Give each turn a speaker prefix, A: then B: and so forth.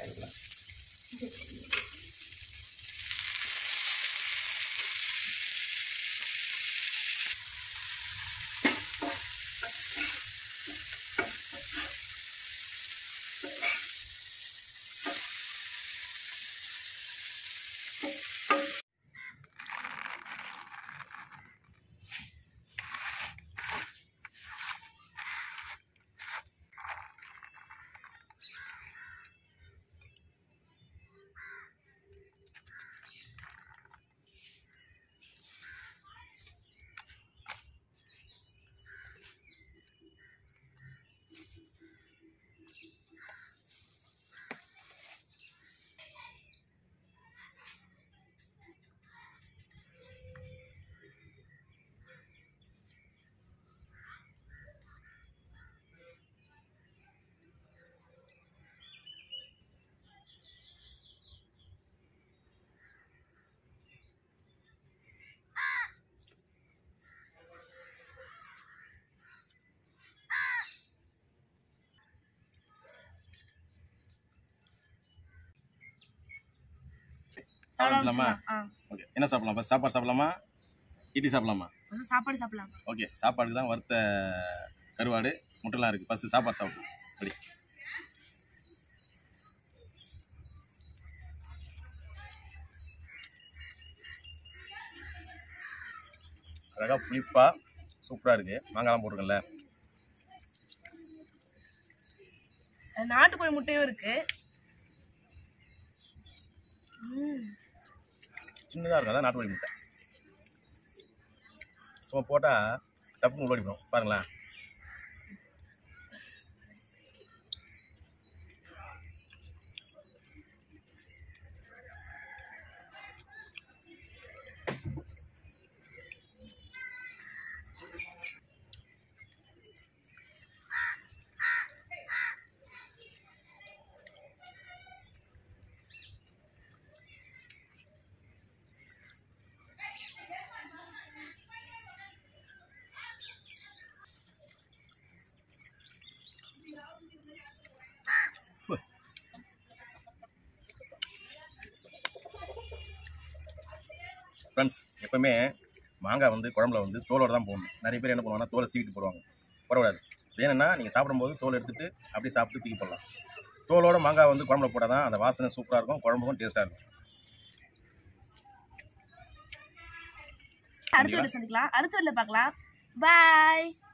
A: அதுக்குள்ள. சாப்பிடலாமா
B: ஆ
A: ஓகே என்ன சாப்பிடலாம் ஃபர்ஸ்ட் சாப்பாடு சாப்பிடலாமா இட்லி சாப்பிடலாமா
B: ஃபர்ஸ்ட் சாப்பாடு சாப்பிடலாம்
A: ஓகே சாப்பாடுக்கு தான் வறுத்த கருவாடு முட்டைலாம் இருக்குது ஃபஸ்ட்டு சாப்பாடு சாப்பிடு அப்படி அழகாக புளிப்பாக சூப்பராக இருக்குது மாங்காய்லாம் போட்டிருக்கல
B: நாட்டுக்கோழி முட்டையும் இருக்கு ம்
A: சின்னதாக இருக்கும் அதான் நாட்டுக்கோழி முட்டை சும்மா போட்டால் டப்புன்னு உள்ள அடிப்போம் பாருங்களேன் ஃப்ரெண்ட்ஸ் எப்பவுமே மாங்காய் வந்து குழம்புல வந்து தோலோட தான் போடணும் நிறைய பேர் என்ன பண்ணுவாங்கன்னா தோலை சீவிட்டு போடுவாங்க போடக்கூடாது வேணும்னா நீங்கள் சாப்பிடும்போது தோல் எடுத்துட்டு அப்படியே சாப்பிட்டு தூக்கி போடலாம் தோலோட மாங்காய் வந்து குழம்புல போட்டால் தான் அந்த வாசனை சூப்பராக இருக்கும் குழம்புக்கும் டேஸ்ட்டாக இருக்கும்
B: அடுத்த வீடியோ சந்திக்கலாம் அடுத்த வீடியோ பார்க்கலாம் பாய்